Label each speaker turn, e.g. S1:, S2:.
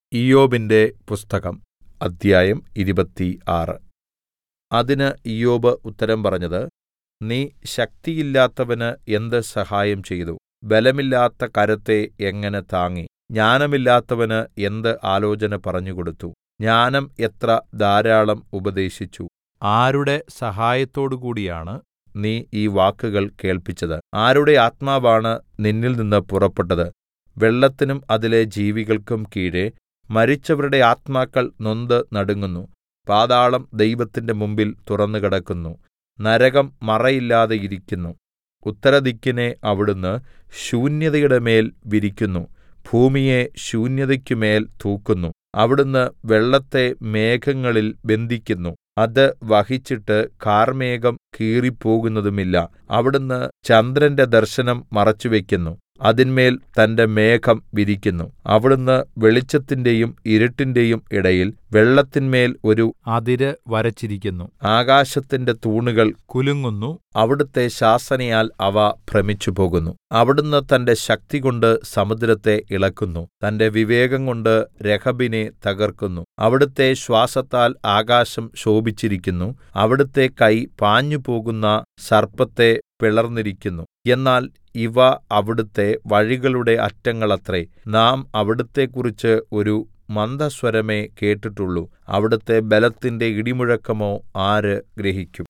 S1: ഇയ്യോബിന്റെ പുസ്തകം അദ്ധ്യായം ഇരുപത്തിയാറ് അതിന് ഇയ്യോബ് ഉത്തരം പറഞ്ഞത് നീ ശക്തിയില്ലാത്തവന് എന്ത് സഹായം ചെയ്തു ബലമില്ലാത്ത കരത്തെ എങ്ങനെ താങ്ങി ജ്ഞാനമില്ലാത്തവന് എന്ത് ആലോചന പറഞ്ഞുകൊടുത്തു ജ്ഞാനം എത്ര ധാരാളം ഉപദേശിച്ചു ആരുടെ സഹായത്തോടുകൂടിയാണ് നീ ഈ വാക്കുകൾ കേൾപ്പിച്ചത് ആരുടെ ആത്മാവാണ് നിന്നിൽനിന്ന് പുറപ്പെട്ടത് വെള്ളത്തിനും അതിലെ ജീവികൾക്കും കീഴെ മരിച്ചവരുടെ ആത്മാക്കൾ നൊന്ത് നടുങ്ങുന്നു പാതാളം ദൈവത്തിന്റെ മുമ്പിൽ തുറന്നുകിടക്കുന്നു നരകം മറയില്ലാതെ ഇരിക്കുന്നു ഉത്തരദിക്കിനെ അവിടുന്ന് ശൂന്യതയുടെ മേൽ വിരിക്കുന്നു ഭൂമിയെ ശൂന്യതയ്ക്കുമേൽ തൂക്കുന്നു അവിടുന്ന് വെള്ളത്തെ മേഘങ്ങളിൽ ബന്ധിക്കുന്നു അത് വഹിച്ചിട്ട് കാർമേഘം കീറിപ്പോകുന്നതുമില്ല അവിടുന്ന് ചന്ദ്രന്റെ ദർശനം മറച്ചുവെക്കുന്നു അതിന്മേൽ തന്റെ മേഘം വിരിക്കുന്നു അവിടുന്ന് വെളിച്ചത്തിന്റെയും ഇരുട്ടിന്റെയും ഇടയിൽ വെള്ളത്തിന്മേൽ ഒരു അതിര് വരച്ചിരിക്കുന്നു ആകാശത്തിന്റെ തൂണുകൾ കുലുങ്ങുന്നു അവിടുത്തെ ശാസനയാൽ അവ ഭ്രമിച്ചുപോകുന്നു അവിടുന്ന് തന്റെ ശക്തികൊണ്ട് സമുദ്രത്തെ ഇളക്കുന്നു തന്റെ വിവേകംകൊണ്ട് രഹബിനെ തകർക്കുന്നു അവിടുത്തെ ശ്വാസത്താൽ ആകാശം ശോഭിച്ചിരിക്കുന്നു അവിടുത്തെ കൈ പാഞ്ഞുപോകുന്ന സർപ്പത്തെ പിളർന്നിരിക്കുന്നു എന്നാൽ ഇവ അവിടുത്തെ വഴികളുടെ അറ്റങ്ങളത്രേ നാം അവിടുത്തെക്കുറിച്ച് ഒരു മന്ദസ്വരമേ കേട്ടിട്ടുള്ളൂ അവിടുത്തെ ബലത്തിന്റെ ഇടിമുഴക്കമോ ആര് ഗ്രഹിക്കും